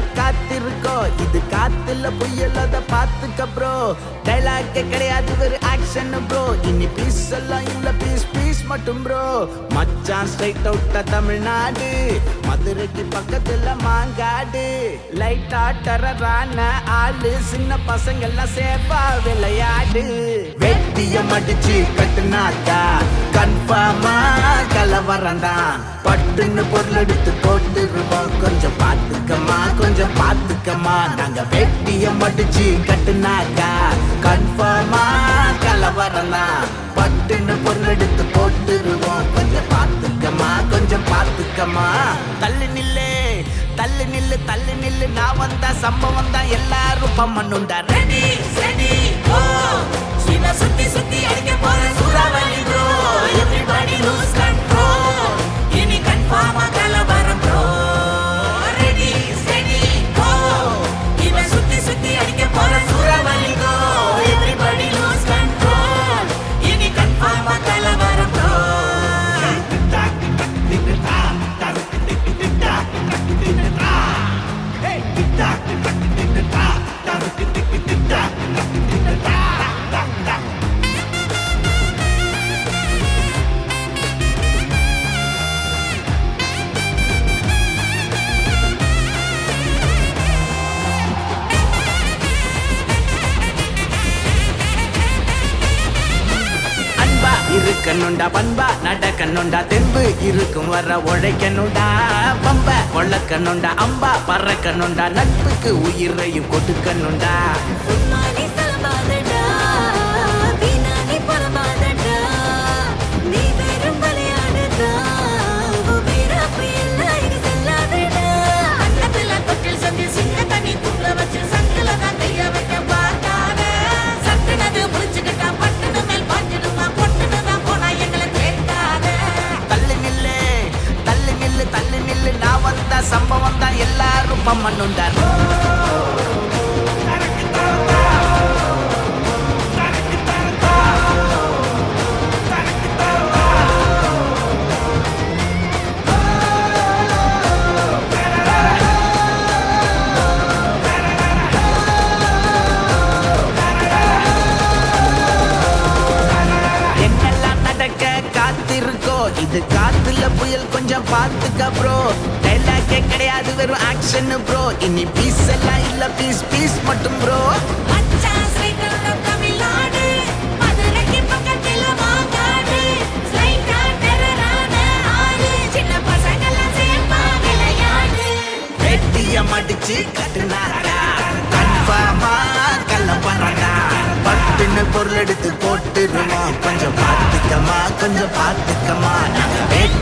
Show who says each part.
Speaker 1: காத்திருக்கோம் இது காத்துல புயல் அத பாத்துக்க ப்ரோ டைலாக் கிடையாது ஒரு ஆக்ஷன் ப்ரோ இனி பீஸ் எல்லாம் இல்ல பீஸ் பீஸ் மட்டும் ப்ரோ மச்சான் ஸ்ட்ரைட் அவுட்டா தமிழ்நாடு மதுரைக்கு பக்கத்துல மாங்காடு லைட்டா டரரான ஆளு சின்ன பசங்க எல்லாம் சேஃபா விளையாடு வெட்டிய மடிச்சு கட்டுனாக்கா கன்ஃபார்மா கலவரந்தான் பட்டுன்னு பொருள் எடுத்து போட்டுருவோம் கொஞ்சம் பாத்துக்கம்மா கொஞ்சம் பாத்துக்கம்மா நாங்க வெட்டிய மடிச்சு கட்டுனாக்கா கன்ஃபார்மா கலவரந்தான் பட்டுன்னு பொருள் எடுத்து போட்டுருவோம் கொஞ்சம் பாத்துக்கம்மா கொஞ்சம் பாத்துக்கம்மா தள்ளு நில்லு தள்ளு நில்லு தள்ளு நில்லு நான் வந்தா சம்பவம் தான் எல்லாரும் பம்மனுண்டா ரெடி ரெடி ஓ சீனா சுத்தி சுத்தி அடிக்க போற சூறாவளி ப்ரோ எவ்ரிபடி லூஸ் கண்ட்ரோல் இனி கன்ஃபார்மா கலவரம் ப்ரோ ரெடி ரெடி ஓ இவன் சுத்தி சுத்தி அடிக்க போற சூறாவளி ப்ரோ எவ்ரிபடி லூஸ் கண்ட்ரோல் இனி கன்ஃபார்மா கலவரம் ப்ரோ அன்பா இருக்கணுண்டா பண்பா நடக்கணுண்டா தெம்பு இருக்கும் வர உழைக்கணுண்டா பம்ப கொள்ளக்கணுண்டா அம்பா பறக்கணுண்டா நட்புக்கு உயிரையும் கொடுக்கணுண்டா
Speaker 2: சும்மானி சலமாதடா வீணானி பரமாதடா நீ வெறும் விளையாடுதா வீரப்பு எல்லாம் இது செல்லாதடா அன்னத்துல தொட்டில் சந்தி சின்ன தண்ணி தூங்க வச்சு சங்கில தான் கைய வைக்க பார்க்காத சட்டுனது முடிச்சுக்கிட்டா பட்டுனு மேல் பாஞ்சிடுமா பொட்டுனு தான் போனா எங்களை கேட்காத
Speaker 1: தள்ளு நில்லு தள்ளு நில்லு தள்ளு நில்லு நான் வந்தா சம்பவம் தான் எல்லாரும் பம்மனுண்டா என்னெல்லாம் நடக்க காத்திருக்கோ இது காத்துல புயல் கொஞ்சம் பாத்துக்க ப்ரோ டைலாக்கே கிடையாது வெறும் ஆக்ஷன் ப்ரோ இனி பீஸ் எல்லாம் இல்ல பீஸ் பீஸ் மட்டும் ப்ரோ
Speaker 2: மச்சான் ஸ்ரீகண்டம் தமிழ்நாடு மதுரைக்கு பக்கத்துல மாங்காடு ஸ்லைட்டா டெரரான ஆளு சின்ன பசங்கெல்லாம் சேர்ப்பா விளையாடு
Speaker 1: வெட்டிய மடிச்சு கட்டுனாரா கன்ஃபார்மா கள்ளப்பறடா பட்டுன்னு பொருள் எடுத்து போட்டுருமா கொஞ்சம் பாத்துக்கமா கொஞ்சம் பாத்துக்கமா நாங்க